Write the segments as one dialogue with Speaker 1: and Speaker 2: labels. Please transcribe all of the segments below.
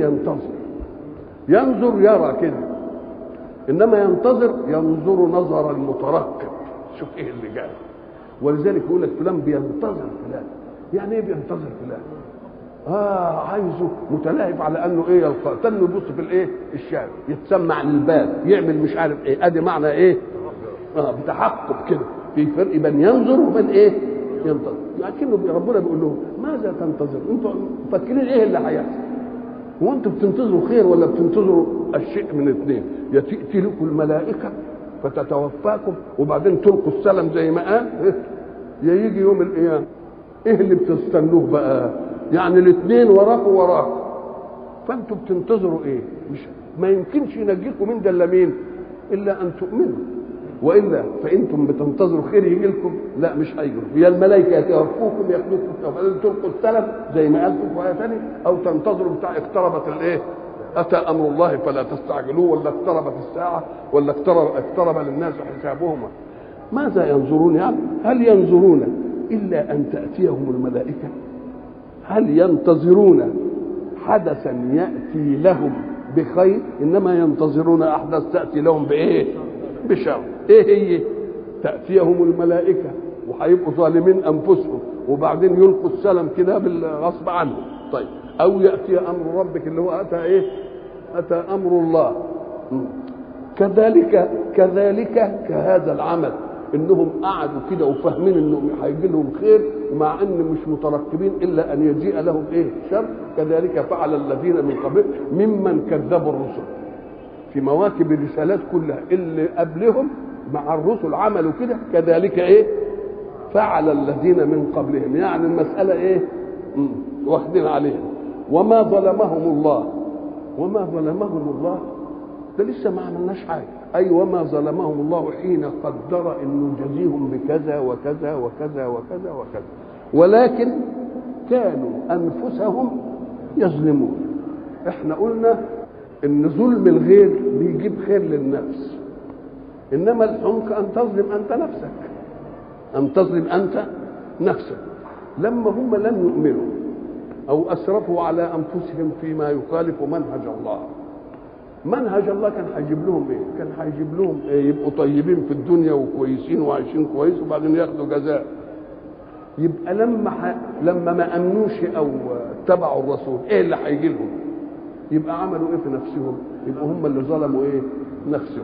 Speaker 1: ينتظر ينظر يرى كده انما ينتظر ينظر نظر المترقب شوف ايه اللي جاي ولذلك يقول لك فلان بينتظر فلان يعني ايه بينتظر فلان اه عايزه متلهف على انه ايه يلقى تنه يبص في الايه الشارع يتسمع للباب يعمل مش عارف ايه ادي معنى ايه اه بتحقق كده في فرق بين ينظر وبين ايه ينتظر لكنه ربنا بيقول لهم ماذا تنتظر انتوا مفكرين ايه اللي هيحصل هو انتوا بتنتظروا خير ولا بتنتظروا الشيء من اثنين يا تاتي لكم الملائكه فتتوفاكم وبعدين تلقوا السلم زي ما قال يا يجي يوم القيامه ايه اللي بتستنوه بقى يعني الاثنين وراكم وراكم فانتوا بتنتظروا ايه مش ما يمكنش ينجيكم من ده الا مين الا ان تؤمنوا والا فانتم بتنتظروا خير يجي لكم لا مش هيجوا هي الملائكه يتوفوكم ياخذوكم تلقوا السلم زي ما قال في ايه ثانيه او تنتظروا بتاع اقتربت الايه اتى امر الله فلا تستعجلوه ولا اقتربت الساعه ولا اقترب اقترب للناس حسابهم ماذا ينظرون يعني هل ينظرون الا ان تاتيهم الملائكه هل ينتظرون حدثا ياتي لهم بخير انما ينتظرون احداث تاتي لهم بايه بشر ايه هي تاتيهم الملائكه وهيبقوا ظالمين انفسهم وبعدين يلقوا السلم كده بالغصب عنهم طيب او ياتي امر ربك اللي هو اتى ايه اتى امر الله كذلك كذلك كهذا العمل انهم قعدوا كده وفاهمين انهم هيجي لهم خير مع ان مش مترقبين الا ان يجيء لهم ايه شر كذلك فعل الذين من قبل ممن كذبوا الرسل في مواكب الرسالات كلها اللي قبلهم مع الرسل عملوا كده كذلك ايه فعل الذين من قبلهم يعني المسألة ايه مم. واخدين عليهم وما ظلمهم الله وما ظلمهم الله ده لسه ما عملناش حاجة أي وما ظلمهم الله حين قدر أن يجزيهم بكذا وكذا وكذا وكذا وكذا ولكن كانوا أنفسهم يظلمون احنا قلنا ان ظلم الغير بيجيب خير للنفس انما الحمق ان تظلم انت نفسك ان تظلم انت نفسك لما هم لم يؤمنوا او اسرفوا على انفسهم فيما يخالف منهج الله منهج الله كان هيجيب لهم ايه كان هيجيب لهم إيه يبقوا طيبين في الدنيا وكويسين وعايشين كويس وبعدين ياخدوا جزاء يبقى لما ح... لما ما امنوش او اتبعوا الرسول ايه اللي هيجي لهم يبقى عملوا ايه في نفسهم يبقى هم اللي ظلموا ايه نفسهم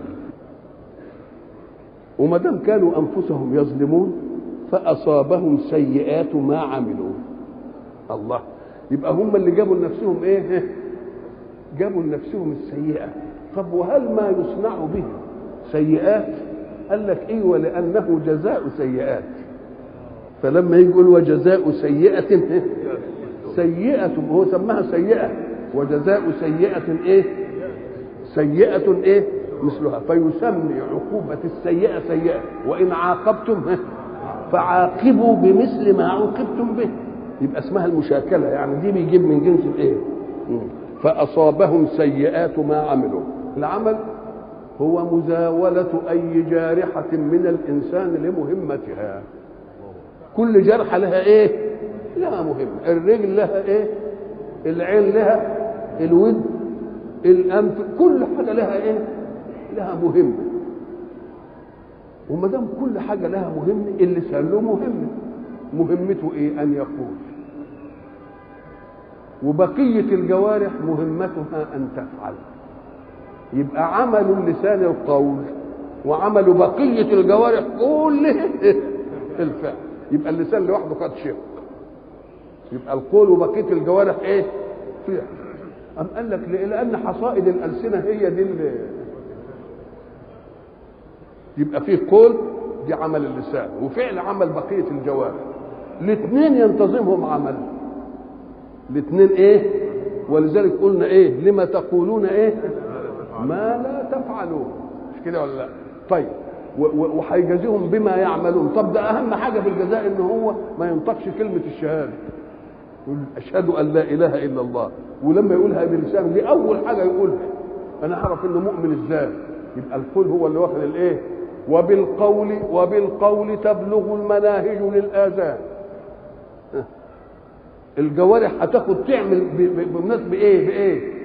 Speaker 1: وما دام كانوا انفسهم يظلمون فاصابهم سيئات ما عملوا الله يبقى هم اللي جابوا لنفسهم ايه جابوا لنفسهم السيئه طب وهل ما يصنع به سيئات قال لك ايوه لانه جزاء سيئات فلما يجي يقول وجزاء سيئه سيئه هو سماها سيئه وجزاء سيئة ايه سيئة ايه مثلها فيسمي عقوبة السيئة سيئة وإن عاقبتم فعاقبوا بمثل ما عوقبتم به يبقى اسمها المشاكلة يعني دي بيجيب من جنس الايه فأصابهم سيئات ما عملوا العمل هو مزاولة أي جارحة من الإنسان لمهمتها كل جرحة لها إيه؟ لها مهمة الرجل لها إيه؟ العين لها الود الانف كل حاجه لها ايه لها مهمه وما دام كل حاجه لها مهمه اللسان له مهمه مهمته ايه ان يقول وبقيه الجوارح مهمتها ان تفعل يبقى عمل اللسان القول وعمل بقيه الجوارح كله الفعل يبقى اللسان لوحده قد شق يبقى القول وبقيه الجوارح ايه فعل أم قال لك لأن حصائد الألسنة هي دي اللي يبقى فيه قول دي عمل اللسان وفعل عمل بقية الجوارح الاثنين ينتظمهم عمل الاثنين ايه ولذلك قلنا ايه لما تقولون ايه ما لا تفعلون مش كده ولا لا طيب وهيجازيهم بما يعملون طب ده اهم حاجه في الجزاء ان هو ما ينطقش كلمه الشهاده يقول اشهد ان لا اله الا الله ولما يقولها بلسانه دي اول حاجه يقولها انا اعرف انه مؤمن ازاي يبقى القول هو اللي واخد الايه وبالقول وبالقول تبلغ المناهج للاذان الجوارح هتاخد تعمل بمناسبه ايه بايه